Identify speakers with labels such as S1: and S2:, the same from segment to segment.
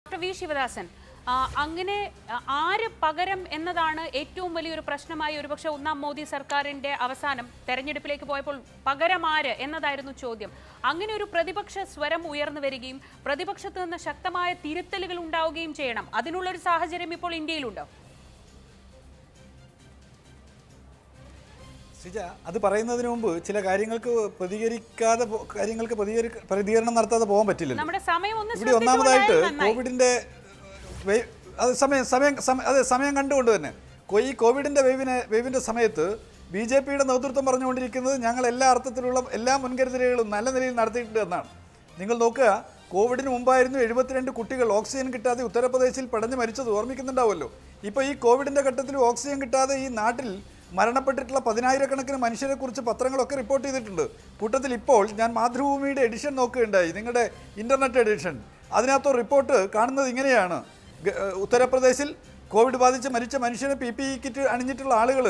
S1: Doctor V Sivadasan ആ, അങ്ങനെ ആ, ആര് പകരം എന്നതാണ് ഏറ്റവും വലിയൊരു പ്രശ്നമായി ഒരുപക്ഷെ ഒന്നാം മോദി സർക്കാരിന്റെ അവസാനം തെരഞ്ഞെടുപ്പിലേക്ക് പോയപ്പോൾ പകരം ആര് എന്നതായിരുന്നു ചോദ്യം അങ്ങനെ ഒരു പ്രതിപക്ഷ സ്വരം ഉയർന്നു വരികയും പ്രതിപക്ഷത്ത് നിന്ന് ശക്തമായ തിരുത്തലുകൾ ഉണ്ടാവുകയും ചെയ്യണം അതിനുള്ള ഒരു സാഹചര്യം ഇപ്പോൾ ഇന്ത്യയിലുണ്ടോ
S2: സിജ അത് പറയുന്നതിന് മുമ്പ് ചില കാര്യങ്ങൾക്ക് പ്രതികരിക്കാതെ പോ- കാര്യങ്ങൾക്ക് പ്രതികരി പ്രതികരണം നടത്താതെ പോകാൻ പറ്റില്ലല്ലോ
S1: നമ്മുടെ സമയം ഒന്ന്
S2: ഇവിടെ ഒന്നാമതായിട്ട്
S1: ശ്രദ്ധിച്ചുകൊണ്ടായാൽ നന്നായി.
S2: കോവിഡിന്റെ വേ- അത് സമയം സമയം സമ- അതെ സമയം കണ്ടുകൊണ്ട് തന്നെ കൊ- ഈ കോവിഡിന്റെ വേവിനെ വേവിന്റെ സമയത്ത് ബി ജെ പിയുടെ നേതൃത്വം പറഞ്ഞുകൊണ്ടിരിക്കുന്നത് ഞങ്ങൾ എല്ലാ അർത്ഥത്തിലുള്ള എല്ലാ മുൻകരുതലുകളും നല്ല നിലയിൽ നടത്തിയിട്ടുണ്ട് എന്നാണ് നിങ്ങൾ നോക്കുക കോവിഡിന് മുമ്പായിരുന്നു എഴുപത്തിരണ്ട് കുട്ടികൾ ഓക്സിജൻ കിട്ടാതെ ഉത്തർപ്രദേശിൽ പടഞ്ഞു മരിച്ചത് ഓർമ്മിക്കുന്നുണ്ടാവുമല്ലോ ഇപ്പോൾ ഈ കോവിഡിന്റെ ഘട്ടത്തിൽ ഓക്സിജൻ കിട്ടാതെ ഈ നാട്ടിൽ മരണപ്പെട്ടിട്ടുള്ള പതിനായിരക്കണക്കിന് മനുഷ്യരെ കുറിച്ച് പത്രങ്ങളൊക്കെ റിപ്പോർട്ട് ചെയ്തിട്ടുണ്ട് കൂട്ടത്തിൽ ഇപ്പോൾ ഞാൻ മാതൃഭൂമിയുടെ എഡിഷൻ നോക്കുകയുണ്ടായി നിങ്ങളുടെ ഇന്റർനെറ്റ് എഡിഷൻ അതിനകത്ത് റിപ്പോർട്ട് കാണുന്നത് ഇങ്ങനെയാണ് ഗ- ഏഹ് ഉത്തർപ്രദേശിൽ കോവിഡ് ബാധിച്ച് മരിച്ച മനുഷ്യനെ പി പി ഇ കിറ്റ് അണിഞ്ഞിട്ടുള്ള ആളുകൾ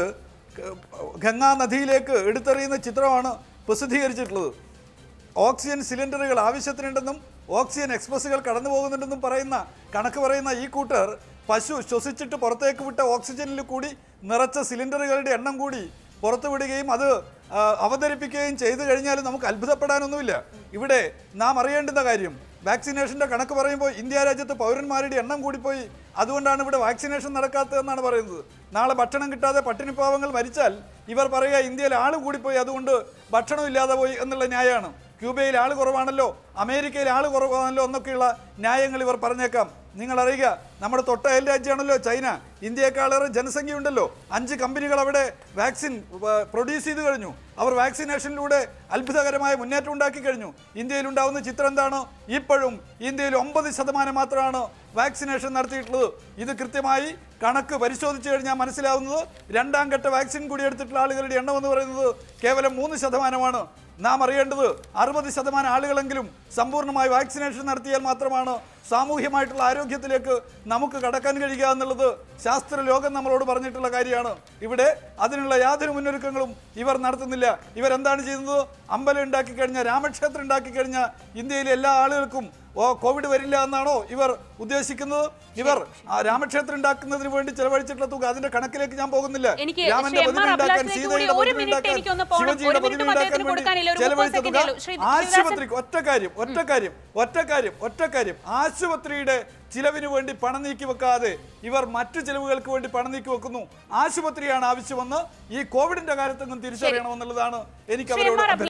S2: ഗംഗാ നദിയിലേക്ക് എടുത്തെറിയുന്ന ചിത്രമാണ് പ്രസിദ്ധീകരിച്ചിട്ടുള്ളത് ഓക്സിജൻ സിലിണ്ടറുകൾ ആവശ്യത്തിനുണ്ടെന്നും ഓക്സിജൻ എക്സ്പ്രസ്സുകൾ കടന്നു പോകുന്നുണ്ടെന്നും പറയുന്ന കണക്ക് പറയുന്ന ഈ കൂട്ടർ പശു ശ്വസിച്ചിട്ട് പുറത്തേക്ക് വിട്ട ഓക്സിജനിൽ കൂടി നിറച്ച സിലിണ്ടറുകളുടെ എണ്ണം കൂടി പുറത്തു വിടുകയും അത് ആ, അവതരിപ്പിക്കുകയും ചെയ്തു കഴിഞ്ഞാൽ നമുക്ക് അത്ഭുതപ്പെടാനൊന്നുമില്ല ഇവിടെ നാം അറിയേണ്ടുന്ന കാര്യം വാക്സിനേഷൻ്റെ കണക്ക് പറയുമ്പോൾ ഇന്ത്യ രാജ്യത്ത് പൗരന്മാരുടെ എണ്ണം കൂടിപ്പോയി അതുകൊണ്ടാണ് ഇവിടെ വാക്സിനേഷൻ നടക്കാത്തതെന്നാണ് പറയുന്നത് നാളെ ഭക്ഷണം കിട്ടാതെ പട്ടിണിപ്പാവങ്ങൾ മരിച്ചാൽ ഇവർ പറയുക ഇന്ത്യയിൽ ആൾ കൂടിപ്പോയി അതുകൊണ്ട് ഭക്ഷണം ഇല്ലാതെ പോയി എന്നുള്ള ന്യായമാണ് ക്യൂബയിൽ ആൾ കുറവാണല്ലോ അമേരിക്കയിൽ ആൾ കുറവാണല്ലോ എന്നൊക്കെയുള്ള ന്യായങ്ങൾ ഇവർ പറഞ്ഞേക്കാം നിങ്ങൾ അറിയുക നമ്മുടെ തൊട്ട അയൽ രാജ്യമാണല്ലോ ചൈന ഇന്ത്യയെക്കാളേറെ ജനസംഖ്യയുണ്ടല്ലോ അഞ്ച് കമ്പനികൾ അവിടെ വാക്സിൻ പ്രൊഡ്യൂസ് ചെയ്ത് കഴിഞ്ഞു അവർ വാക്സിനേഷനിലൂടെ അത്ഭുതകരമായ മുന്നേറ്റം ഉണ്ടാക്കി കഴിഞ്ഞു ഇന്ത്യയിൽ ഉണ്ടാവുന്ന ചിത്രം എന്താണ് ഇപ്പോഴും ഇന്ത്യയിൽ ഒമ്പത് ശതമാനം മാത്രമാണ് വാക്സിനേഷൻ നടത്തിയിട്ടുള്ളത് ഇത് കൃത്യമായി കണക്ക് പരിശോധിച്ചു കഴിഞ്ഞാൽ മനസ്സിലാവുന്നത് രണ്ടാം ഘട്ട വാക്സിൻ കൂടി എടുത്തിട്ടുള്ള ആളുകളുടെ എണ്ണം എന്ന് പറയുന്നത് കേവലം മൂന്ന് ശതമാനമാണ് നാം അറിയേണ്ടത് അറുപത് ശതമാനം ആളുകളെങ്കിലും സമ്പൂർണ്ണമായി വാക്സിനേഷൻ നടത്തിയാൽ മാത്രമാണ് സാമൂഹ്യമായിട്ടുള്ള ആരോഗ്യത്തിലേക്ക് നമുക്ക് കടക്കാൻ കഴിയുക എന്നുള്ളത് ശാസ്ത്ര ലോകം നമ്മളോട് പറഞ്ഞിട്ടുള്ള കാര്യമാണ് ഇവിടെ അതിനുള്ള യാതൊരു മുന്നൊരുക്കങ്ങളും ഇവർ നടത്തുന്നില്ല ഇവരെന്താണ് ചെയ്യുന്നത് അമ്പലം ഉണ്ടാക്കി കഴിഞ്ഞാൽ രാമക്ഷേത്രം ഉണ്ടാക്കി കഴിഞ്ഞാൽ ഇന്ത്യയിലെ എല്ലാ ആളുകൾക്കും ഓ കോവിഡ് വരില്ല എന്നാണോ ഇവർ ഉദ്ദേശിക്കുന്നത് ഇവർ ആ രാമക്ഷേത്രം ഉണ്ടാക്കുന്നതിന് വേണ്ടി ചെലവഴിച്ചിട്ടുള്ള തുക അതിന്റെ കണക്കിലേക്ക് ഞാൻ പോകുന്നില്ല
S1: എനിക്ക്
S2: രാമന്റെ
S1: ശ്രീ എം. ആർ.
S2: പ്രതിമ ഉണ്ടാക്കാൻ
S1: അഭിലാഷിലേക്ക് കൂടി
S2: സീതയുടെ
S1: ഒരു
S2: പ്രതിമ
S1: മിനിറ്റ്
S2: ഉണ്ടാക്കാൻ
S1: എനിക്കൊന്ന് പോകണം.
S2: ശിവജിയുടെ
S1: ഒരു മിനിറ്റ്
S2: പ്രതിമ ഉണ്ടാക്കാൻ
S1: അദ്ദേഹത്തിന്
S2: വേണ്ടി
S1: കൊടുക്കാനില്ല. ഒരു
S2: ചെലവഴിച്ച
S1: മുപ്പത്
S2: തുക
S1: സെക്കൻഡേ ഉള്ളൂ. ശ്രീ ശിവദാസൻ-
S2: ആശുപത്രിക്ക് ഒറ്റ കാര്യം ഒറ്റ കാര്യം ഒറ്റ കാര്യം ഒറ്റ കാര്യം ആശുപത്രിയുടെ ചിലവിന് വേണ്ടി പണം നീക്കി വെക്കാതെ ഇവർ മറ്റു ചിലവുകൾക്ക് വേണ്ടി പണം നീക്കി വെക്കുന്നു ആശുപത്രിയാണ് ആവശ്യമെന്ന് ഈ കോവിഡിന്റെ കാര്യത്തെങ്കിലും തിരിച്ചറിയണമെന്നുള്ളതാണ് എനിക്ക്
S1: ശ്രീ എം.
S2: അവരോട്
S1: ആർ.
S2: അഭ്യർത്ഥിക്കാനുള്ളത്.